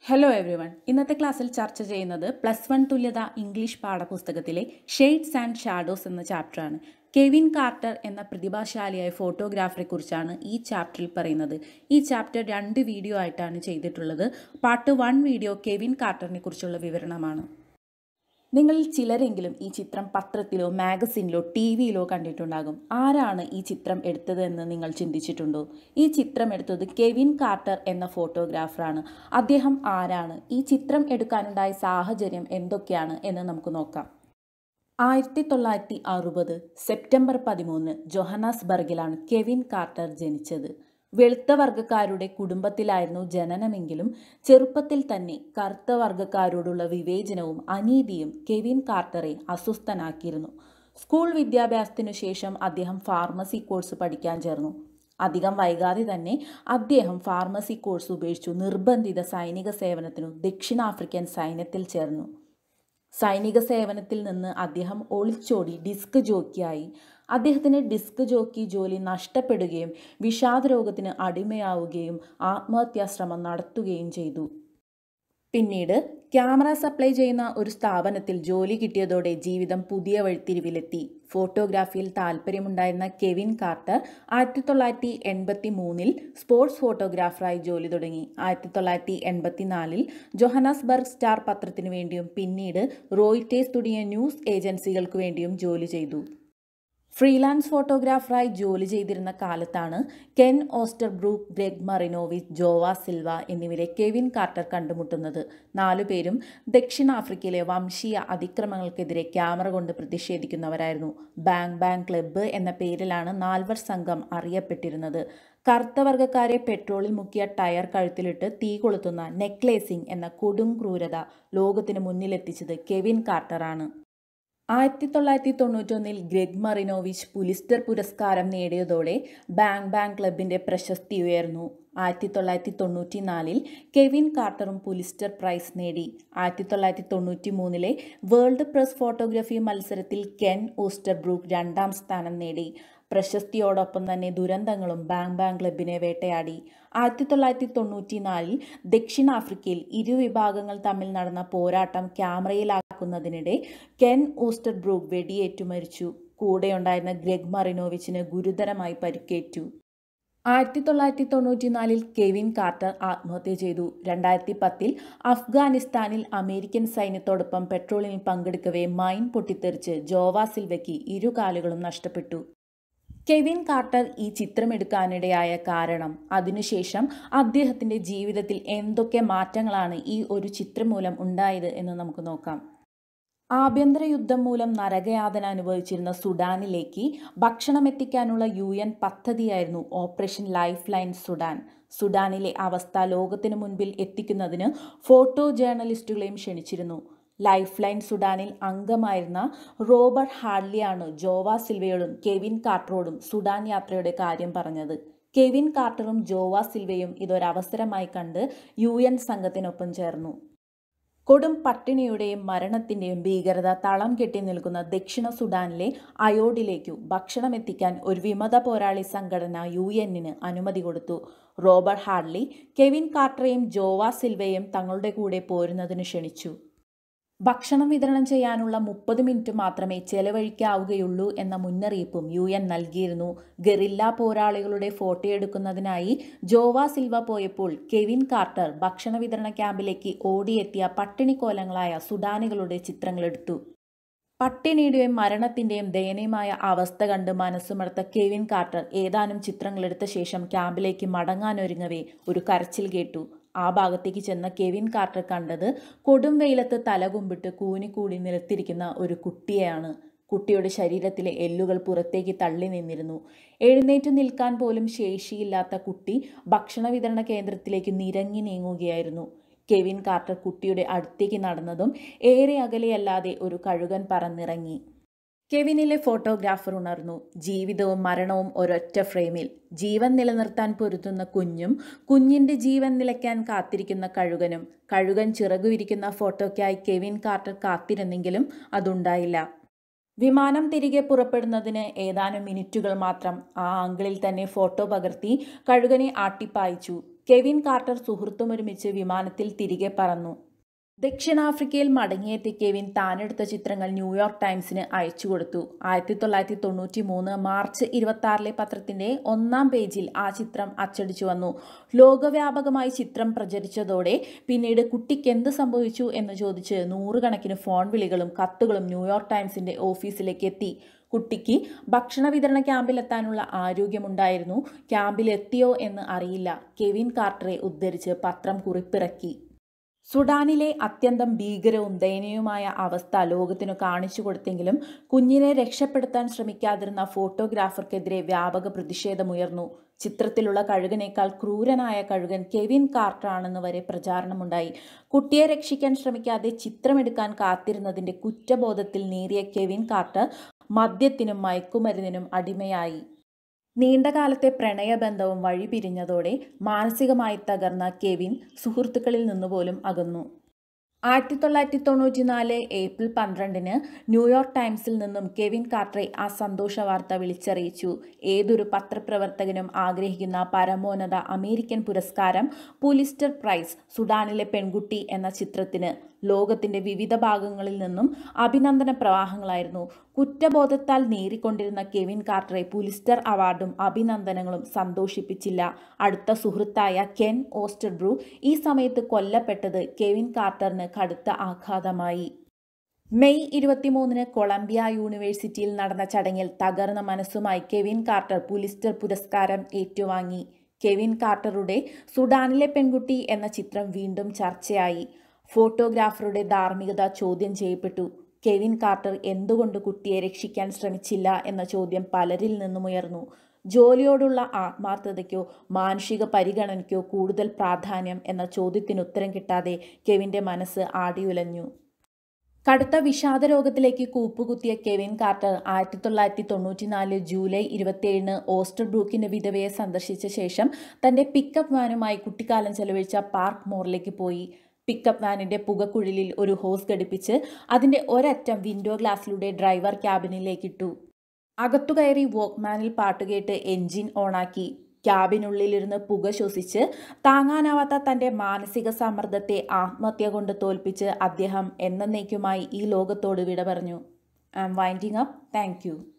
hello every one ഇന്നത്തെ ക്ലാസ്സിൽ ചർച്ച ചെയ്യുന്നത് പ്ലസ് വൺ തുല്യത ഇംഗ്ലീഷ് പാഠപുസ്തകത്തിലെ ഷെയ്ഡ്സ് ആൻഡ് ഷാഡോസ് എന്ന ചാപ്റ്ററാണ് കെവിൻ കാർട്ടർ എന്ന പ്രതിഭാശാലിയായ ഫോട്ടോഗ്രാഫറെ ഈ ചാപ്റ്ററിൽ പറയുന്നത് ഈ ചാപ്റ്റർ രണ്ട് വീഡിയോ ആയിട്ടാണ് ചെയ്തിട്ടുള്ളത് പാർട്ട് വൺ വീഡിയോ കെവിൻ കാർട്ടറിനെ കുറിച്ചുള്ള വിവരണമാണ് നിങ്ങളിൽ ചിലരെങ്കിലും ഈ ചിത്രം പത്രത്തിലോ മാഗസിനിലോ ടി വിയിലോ കണ്ടിട്ടുണ്ടാകും ആരാണ് ഈ ചിത്രം എടുത്തത് എന്ന് നിങ്ങൾ ചിന്തിച്ചിട്ടുണ്ടോ ഈ ചിത്രം എടുത്തത് കെവിൻ കാർട്ടർ എന്ന ഫോട്ടോഗ്രാഫറാണ് അദ്ദേഹം ആരാണ് ഈ ചിത്രം എടുക്കാനുണ്ടായ സാഹചര്യം എന്തൊക്കെയാണ് എന്ന് നമുക്ക് നോക്കാം ആയിരത്തി തൊള്ളായിരത്തി അറുപത് സെപ്റ്റംബർ പതിമൂന്ന് ജൊഹനാസ്ബർഗിലാണ് കെവിൻ കാർട്ടർ ജനിച്ചത് വെളുത്ത വർഗ്ഗക്കാരുടെ കുടുംബത്തിലായിരുന്നു ജനനമെങ്കിലും ചെറുപ്പത്തിൽ തന്നെ കറുത്ത വർഗ്ഗക്കാരോടുള്ള വിവേചനവും അനീതിയും കെവിൻ കാർട്ടറെ അസ്വസ്ഥനാക്കിയിരുന്നു സ്കൂൾ വിദ്യാഭ്യാസത്തിനു ശേഷം അദ്ദേഹം ഫാർമസി കോഴ്സ് പഠിക്കാൻ ചേർന്നു അധികം വൈകാതെ തന്നെ അദ്ദേഹം ഫാർമസി കോഴ്സ് ഉപേക്ഷിച്ചു നിർബന്ധിത സൈനിക സേവനത്തിനു ദക്ഷിണാഫ്രിക്കൻ സൈന്യത്തിൽ ചേർന്നു സൈനിക സേവനത്തിൽ നിന്ന് അദ്ദേഹം ഒളിച്ചോടി ഡിസ്ക് ജോക്കിയായി അദ്ദേഹത്തിന് ഡിസ്ക് ജോക്കി ജോലി നഷ്ടപ്പെടുകയും വിഷാദരോഗത്തിന് അടിമയാവുകയും ആത്മഹത്യാശ്രമം നടത്തുകയും ചെയ്തു പിന്നീട് ക്യാമറ സപ്ലൈ ചെയ്യുന്ന ഒരു സ്ഥാപനത്തിൽ ജോലി കിട്ടിയതോടെ ജീവിതം പുതിയ വഴിത്തിരിവിലെത്തി ഫോട്ടോഗ്രാഫിയിൽ താല്പര്യമുണ്ടായിരുന്ന കെവിൻ കാർട്ടർ ആയിരത്തി തൊള്ളായിരത്തി എൺപത്തി മൂന്നിൽ സ്പോർട്സ് ഫോട്ടോഗ്രാഫറായി ജോലി തുടങ്ങി ആയിരത്തി തൊള്ളായിരത്തി എൺപത്തിനാലിൽ ജൊഹനാസ്ബർഗ് സ്റ്റാർ പത്രത്തിനു വേണ്ടിയും പിന്നീട് റോയിറ്റേഴ്സ് തുടങ്ങിയ ന്യൂസ് ഏജൻസികൾക്ക് വേണ്ടിയും ജോലി ചെയ്തു ഫ്രീലാൻസ് ഫോട്ടോഗ്രാഫറായി ജോലി ചെയ്തിരുന്ന കാലത്താണ് Ken Oosterbroek Greg Marinovich Joao Silva എന്നിവരെ കെവിൻ കാർട്ടർ കണ്ടുമുട്ടുന്നത് നാലുപേരും ദക്ഷിണാഫ്രിക്കയിലെ വംശീയ അതിക്രമങ്ങൾക്കെതിരെ ക്യാമറ കൊണ്ട് പ്രതിഷേധിക്കുന്നവരായിരുന്നു ബാങ് ബാങ് ക്ലബ്ബ് എന്ന പേരിലാണ് നാൽവർ സംഘം അറിയപ്പെട്ടിരുന്നത് കറുത്ത വർഗ്ഗക്കാരെ പെട്രോളിൽ മുക്കിയ ടയർ കഴുത്തിലിട്ട് തീ കൊളുത്തുന്ന നെക്ലേസിംഗ് എന്ന കൊടും ക്രൂരത ലോകത്തിന് മുന്നിലെത്തിച്ചത് കെവിൻ കാർട്ടറാണ് ആയിരത്തി തൊള്ളായിരത്തി തൊണ്ണൂറ്റൊന്നിൽ ഗ്രെഗ് മറിനോവിച്ച് പുലിസ്റ്റർ പുരസ്കാരം നേടിയതോടെ ബാങ് ബാങ് ക്ലബിന്റെ പ്രശസ്തി ഉയർന്നു ആയിരത്തി തൊള്ളായിരത്തി തൊണ്ണൂറ്റി നാലിൽ കെവിൻ കാർട്ടറും പുലിസ്റ്റർ പ്രൈസ് നേടി ആയിരത്തി തൊള്ളായിരത്തി തൊണ്ണൂറ്റി മൂന്നിലെ വേൾഡ് പ്രസ് ഫോട്ടോഗ്രഫി മത്സരത്തിൽ കെൻ ഓസ്റ്റർ ബ്രൂക്ക് രണ്ടാം സ്ഥാനം നേടി പ്രശസ്തിയോടൊപ്പം തന്നെ ദുരന്തങ്ങളും ബാങ് ബാങ് ക്ലബിനെ വേട്ടയാടി ആയിരത്തി തൊള്ളായിരത്തി തൊണ്ണൂറ്റി നാലിൽ ദക്ഷിണാഫ്രിക്കയിൽ ഇരുവിഭാഗങ്ങൾ തമ്മിൽ നടന്ന പോരാട്ടം ക്യാമറയിലാക്കുന്നതിനിടെ കെൻ ഓസ്റ്റർ ബ്രൂക്ക് വെടിയേറ്റു മരിച്ചു കൂടെയുണ്ടായിരുന്ന ഗ്രെഗ് മറിനോവിച്ചിന് ഗുരുതരമായി പരിക്കേറ്റു ആയിരത്തി തൊള്ളായിരത്തി തൊണ്ണൂറ്റിനാലിൽ കെവിൻ കാർട്ടർ ആത്മഹത്യ ചെയ്തു രണ്ടായിരത്തി പത്തിൽ അഫ്ഗാനിസ്ഥാനിൽ അമേരിക്കൻ സൈന്യത്തോടൊപ്പം പെട്രോളിൽ പങ്കെടുക്കവേ മൈൻ പൊട്ടിത്തെറിച്ച് ജോവ സിൽവയ്ക്ക് ഇരു കാലുകളും നഷ്ടപ്പെട്ടു കെവിൻ കാർട്ടർ ഈ ചിത്രമെടുക്കാനിടയായ കാരണം അതിനുശേഷം അദ്ദേഹത്തിൻ്റെ ജീവിതത്തിൽ എന്തൊക്കെ മാറ്റങ്ങളാണ് ഈ ഒരു ചിത്രം മൂലം ഉണ്ടായത് എന്ന് നമുക്ക് നോക്കാം ആഭ്യന്തര യുദ്ധം മൂലം നരകയാതന അനുഭവിച്ചിരുന്ന സുഡാനിലേക്ക് ഭക്ഷണം എത്തിക്കാനുള്ള യു എൻ പദ്ധതിയായിരുന്നു ഓപ്പറേഷൻ ലൈഫ് ലൈൻ സുഡാൻ സുഡാനിലെ അവസ്ഥ ലോകത്തിനു മുൻപിൽ എത്തിക്കുന്നതിന് ഫോട്ടോ ജേർണലിസ്റ്റുകളെയും ക്ഷണിച്ചിരുന്നു ലൈഫ് ലൈൻ സുഡാനിൽ അംഗമായിരുന്ന റോബർട്ട് ഹാർലിയാണ് ജോവ സിൽവയോടും കെവിൻ കാർട്ടറോടും സുഡാൻ യാത്രയുടെ കാര്യം പറഞ്ഞത് കെവിൻ കാർട്ടറും ജോവ സിൽവയും ഇതൊരവസരമായി കണ്ട് യു എൻ സംഘത്തിനൊപ്പം ചേർന്നു കൊടും പട്ടിണിയുടെയും മരണത്തിൻ്റെയും ഭീകരത തളം കെട്ടി നിൽക്കുന്ന ദക്ഷിണ സുഡാനിലെ അയോഡിലേക്കു ഭക്ഷണം എത്തിക്കാൻ ഒരു വിമത പോരാളി സംഘടന യു എന്നിന് അനുമതി കൊടുത്തു റോബർട്ട് ഹാർലി കെവിൻ കാർട്ടറെയും ജോവ സിൽവയും തങ്ങളുടെ കൂടെ പോരുന്നതിന് ക്ഷണിച്ചു ഭക്ഷണം വിതരണം ചെയ്യാനുള്ള മുപ്പത് മിനിറ്റ് മാത്രമേ ചെലവഴിക്കാവുകയുള്ളൂ എന്ന മുന്നറിയിപ്പും യു എൻ നൽകിയിരുന്നു ഗറില്ല പോരാളികളുടെ ഫോട്ടോ എടുക്കുന്നതിനായി ജോവ സിൽവ പോയപ്പോൾ കെവിൻ കാർട്ടർ ഭക്ഷണ വിതരണ ക്യാമ്പിലേക്ക് ഓടിയെത്തിയ പട്ടിണിക്കോലങ്ങളായ സുഡാനികളുടെ ചിത്രങ്ങളെടുത്തു പട്ടിണിയുടെയും മരണത്തിൻ്റെയും ദയനീയമായ അവസ്ഥ കണ്ട് മനസ്സുമർത്ത കെവിൻ കാർട്ടർ ഏതാനും ചിത്രങ്ങളെടുത്ത ശേഷം ക്യാമ്പിലേക്ക് മടങ്ങാനൊരുങ്ങവേ ഒരു കരച്ചിൽ കേട്ടു ആ ഭാഗത്തേക്ക് ചെന്ന കെവിൻ കാർട്ടർ കണ്ടത് കൊടും വെയിലത്ത് തലകുമ്പിട്ട് കൂനിക്കൂടി നിലത്തിരിക്കുന്ന ഒരു കുട്ടിയെയാണ് കുട്ടിയുടെ ശരീരത്തിലെ എല്ലുകൾ പുറത്തേക്ക് തള്ളി നിന്നിരുന്നു എഴുന്നേറ്റ് നിൽക്കാൻ പോലും ശേഷിയില്ലാത്ത കുട്ടി ഭക്ഷണ വിതരണ കേന്ദ്രത്തിലേക്ക് നിരങ്ങി നീങ്ങുകയായിരുന്നു കെവിൻ കാർട്ടർ കുട്ടിയുടെ അടുത്തേക്ക് നടന്നതും ഏറെ അകലെയല്ലാതെ ഒരു കഴുകൻ പറന്നിറങ്ങി കെവിനിലെ ഫോട്ടോഗ്രാഫർ ഉണർന്നു ജീവിതവും മരണവും ഒരൊറ്റ ഫ്രെയിമിൽ ജീവൻ നിലനിർത്താൻ പൊരുത്തുന്ന കുഞ്ഞും കുഞ്ഞിൻ്റെ ജീവൻ നിലയ്ക്കാൻ കാത്തിരിക്കുന്ന കഴുകനും കഴുകൻ ചിറകുവിരിക്കുന്ന ഫോട്ടോയ്ക്കായി കെവിൻ കാർട്ടർ കാത്തിരുന്നെങ്കിലും അതുണ്ടായില്ല വിമാനം തിരികെ പുറപ്പെടുന്നതിന് ഏതാനും മിനിറ്റുകൾ മാത്രം ആ ആംഗിളിൽ തന്നെ ഫോട്ടോ പകർത്തി കഴുകനെ ആട്ടിപ്പായിച്ചു കെവിൻ കാർട്ടർ സുഹൃത്തുമൊരുമിച്ച് വിമാനത്തിൽ തിരികെ പറന്നു ദക്ഷിണാഫ്രിക്കയിൽ മടങ്ങിയെത്തിയ കെവിൻ താനെടുത്ത ചിത്രങ്ങൾ ന്യൂയോർക്ക് ടൈംസിന് അയച്ചു കൊടുത്തു ആയിരത്തി തൊള്ളായിരത്തി തൊണ്ണൂറ്റി മൂന്ന് മാർച്ച് ഇരുപത്തി ആറിലെ പത്രത്തിന്റെ ഒന്നാം പേജിൽ ആ ചിത്രം അച്ചടിച്ചു വന്നു ലോകവ്യാപകമായി ചിത്രം പ്രചരിച്ചതോടെ പിന്നീട് കുട്ടിക്ക് എന്ത് സംഭവിച്ചു എന്ന് ചോദിച്ച് നൂറുകണക്കിന് ഫോൺ വിളികളും കത്തുകളും ന്യൂയോർക്ക് ടൈംസിന്റെ ഓഫീസിലേക്ക് എത്തി കുട്ടിക്ക് ഭക്ഷണ വിതരണ ക്യാമ്പിലെത്താനുള്ള ആരോഗ്യമുണ്ടായിരുന്നു ക്യാമ്പിലെത്തിയോ എന്ന് അറിയില്ല കെവിൻ കാർട്ടറെ ഉദ്ധരിച്ച് പത്രം കുറിപ്പിറക്കി സുഡാനിലെ അത്യന്തം ഭീകരവും ദയനീയവുമായ അവസ്ഥ ലോകത്തിനു കാണിച്ചു കൊടുത്തെങ്കിലും കുഞ്ഞിനെ രക്ഷപ്പെടുത്താൻ ശ്രമിക്കാതിരുന്ന ഫോട്ടോഗ്രാഫർക്കെതിരെ വ്യാപക പ്രതിഷേധമുയർന്നു ചിത്രത്തിലുള്ള കഴുകനേക്കാൾ ക്രൂരനായ കഴുകൻ കെവിൻ കാർട്ടറാണെന്ന് വരെ പ്രചാരണമുണ്ടായി കുട്ടിയെ രക്ഷിക്കാൻ ശ്രമിക്കാതെ ചിത്രമെടുക്കാൻ കാത്തിരുന്നതിന്റെ കുറ്റബോധത്തിൽ നേറിയ കെവിൻ കാർട്ടർ മദ്യത്തിനും മയക്കുമരുന്നിനും അടിമയായി നീണ്ടകാലത്തെ പ്രണയബന്ധവും വഴിപിരിഞ്ഞതോടെ മാനസികമായി തകർന്ന കെവിൻ സുഹൃത്തുക്കളിൽ നിന്നുപോലും അകന്നു ആയിരത്തി തൊള്ളായിരത്തി തൊണ്ണൂറ്റിനാല് ഏപ്രിൽ പന്ത്രണ്ടിന് ന്യൂയോർക്ക് ടൈംസിൽ നിന്നും കെവിൻ കാർട്ടറെ ആ സന്തോഷ വാർത്ത വിളിച്ചറിയിച്ചു ഏതൊരു പത്രപ്രവർത്തകനും ആഗ്രഹിക്കുന്ന പരമോന്നത അമേരിക്കൻ പുരസ്കാരം പുലിസ്റ്റർ പ്രൈസ് സുഡാനിലെ പെൺകുട്ടി എന്ന ചിത്രത്തിന് ലോകത്തിന്റെ വിവിധ ഭാഗങ്ങളിൽ നിന്നും അഭിനന്ദന പ്രവാഹങ്ങളായിരുന്നു കുറ്റബോധത്താൽ നേറിക്കൊണ്ടിരുന്ന കെവിൻ കാർട്ടറെ പുലിസ്റ്റർ അവാർഡും അഭിനന്ദനങ്ങളും സന്തോഷിപ്പിച്ചില്ല അടുത്ത സുഹൃത്തായ കെൻ ഓസ്റ്റർബ്രൂ ഈ സമയത്ത് കൊല്ലപ്പെട്ടത് കെവിൻ കാർട്ടറിന് കടുത്ത ആഘാതമായി മെയ് ഇരുപത്തിമൂന്നിന് കൊളംബിയ യൂണിവേഴ്സിറ്റിയിൽ നടന്ന ചടങ്ങിൽ തകർന്ന മനസ്സുമായി കെവിൻ കാർട്ടർ പുലിസ്റ്റർ പുരസ്കാരം ഏറ്റുവാങ്ങി കെവിൻ കാർട്ടറുടെ സുഡാനിലെ പെൺകുട്ടി എന്ന ചിത്രം വീണ്ടും ചർച്ചയായി ഫോട്ടോഗ്രാഫറുടെ ധാർമ്മികത ചോദ്യം ചെയ്യപ്പെട്ടു കെവിൻ കാർട്ടർ എന്തുകൊണ്ട് കുട്ടിയെ രക്ഷിക്കാൻ ശ്രമിച്ചില്ല എന്ന ചോദ്യം പലരിൽ നിന്നുമുയർന്നു ജോലിയോടുള്ള ആത്മാർത്ഥതയ്ക്കോ മാനുഷിക പരിഗണനയ്ക്കോ കൂടുതൽ പ്രാധാന്യം എന്ന ചോദ്യത്തിന് ഉത്തരം കിട്ടാതെ കെവിൻ്റെ മനസ്സ് ആടിയുലഞ്ഞു കടുത്ത വിഷാദ രോഗത്തിലേക്ക് കൂപ്പുകുത്തിയ കെവിൻ കാർട്ടർ ആയിരത്തി തൊള്ളായിരത്തി തൊണ്ണൂറ്റിനാല് ജൂലൈ ഇരുപത്തിയേഴിന് ഓസ്റ്റർ ബ്രൂക്കിന്റെ വിധവയെ സന്ദർശിച്ച ശേഷം തന്റെ പിക്കപ്പ് വാനുമായി കുട്ടിക്കാലം ചെലവഴിച്ച പാർക്ക് മോറിലേക്ക് പോയി പിക്കപ്പ് വാനിന്റെ പുകക്കുഴലിൽ ഒരു ഹോസ് ഘടിപ്പിച്ച് അതിന്റെ ഒരറ്റം വിൻഡോ ഗ്ലാസ്സിലൂടെ ഡ്രൈവർ ക്യാബിനിലേക്കിട്ടു അകത്തു കയറി വോക്ക്മാനിൽ പാട്ടുകേട്ട് എൻജിൻ ഓണാക്കി ക്യാബിനുള്ളിലിരുന്ന് പുക ശ്വസിച്ച് താങ്ങാനാവാത്ത തന്റെ മാനസിക സമ്മർദ്ദത്തെ ആത്മഹത്യ കൊണ്ട് തോൽപ്പിച്ച് അദ്ദേഹം എന്നേക്കുമായി ഈ ലോകത്തോട് വിട പറഞ്ഞു I'm winding up thank